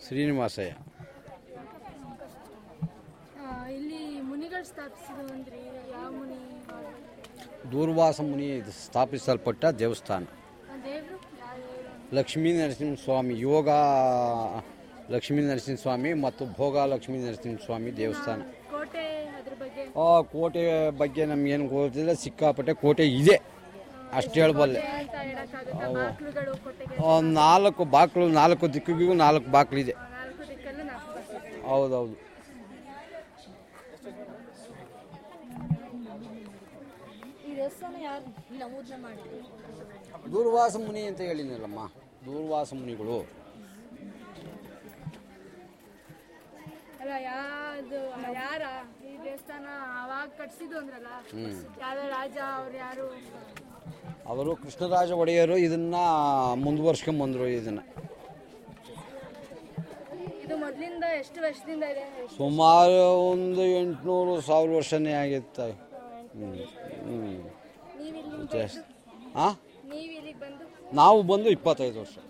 ಶ್ರೀನಿವಾಸಯ್ಯ ಆ, ಇಲ್ಲಿ ಮುನಿಗಳು ಸ್ಥಾಪಿಸಿದ್ರು ಅಂದ್ರಿ ಯಾವ ಮುನಿ ದೂರ್ವಾಸ ಮುನಿ ಇದು ಸ್ಥಾಪಿಸಲ್ಪಟ್ಟ ದೇವಸ್ಥಾನ ದೇವರು ಯಾವ ದೇವರು ಲಕ್ಷ್ಮೀ ನರಸಿಂಹಸ್ವಾಮಿ ಯೋಗ ಲಕ್ಷ್ಮೀ ನರಸಿಂಹಸ್ವಾಮಿ ಮತ್ತು ಭೋಗ ಲಕ್ಷ್ಮೀ ನರಸಿಂಹಸ್ವಾಮಿ ದೇವಸ್ಥಾನ ಕೋಟೆ ಅದ್ರ ಬಗ್ಗೆ ಆ ಕೋಟೆ ಬಗ್ಗೆ ನಮಗೇನು ಗೊತ್ತಿಲ್ಲ ಸಿಕ್ಕಾಪಟ್ಟೆ ಕೋಟೆ ಇದೆ ಅಷ್ಟು ಹೇಳ್ಬಲ್ಲೆ ಕೋಟೆ ಅಂತ ಹೇಳಕ್ಕಾಗುತ್ತಾ ಬಾಕ್ಲುಗಳು ಕೋಟೆಗೆ ಆ, ನಾಲ್ಕು ಬಾಕ್ಲು ನಾಲ್ಕು ದಿಕ್ಕಿಗೂ ನಾಲ್ಕು ಬಾಕ್ಲಿದೆ ನಾಲ್ಕು ದಿಕ್ಕಲ್ಲೂ ನಾಲ್ಕು ಬಾಕ್ಲುಗಳು ಹೌದೌದು ಈ ದೇವಸ್ಥಾನ ಯಾರು ನಮೂದನ ಮಾಡಿದ್ರು ದೂರ್ವಾಸ ಮುನಿ ಅಂತ ಹೇಳಿನಲ್ಲಮ್ಮ ದೂರ್ವಾಸ ಮುನಿಗಳು ಅಲ್ಲ ಯಾವ್ದು ಯಾರ ಈ ದೇವಸ್ಥಾನ ಅವಾಗ ಕಟ್ಸಿದ್ದು ಅಂದ್ರಲ್ಲ ಯಾವ್ದೋ ರಾಜ ಅವ್ರು ಯಾರು ಅವರು ಕೃಷ್ಣರಾಜ ಒಡೆಯರು ಇದನ್ನ ಮುಂದುವರ್ಸ್ಕೊಂಬಂದರು ಇದನ್ನು ಇದು ಮೊದಲಿಂದ ಎಷ್ಟು ವರ್ಷದಿಂದ ಇದೆ ಸುಮಾರು ಒಂದು ಎಂಟುನೂರು ಸಾವಿರ ವರ್ಷನೇ ಆಗಿತ್ತು ಹ್ಞೂ ಹ್ಞೂ ನೀವು ಇಲ್ಲಿ ಜಾಸ್ತಿ ಹಾಂ ನೀವು ಇಲ್ಲಿಗೆ ಬಂದು ನಾವು ಬಂದು ಇಪ್ಪತ್ತೈದು ವರ್ಷ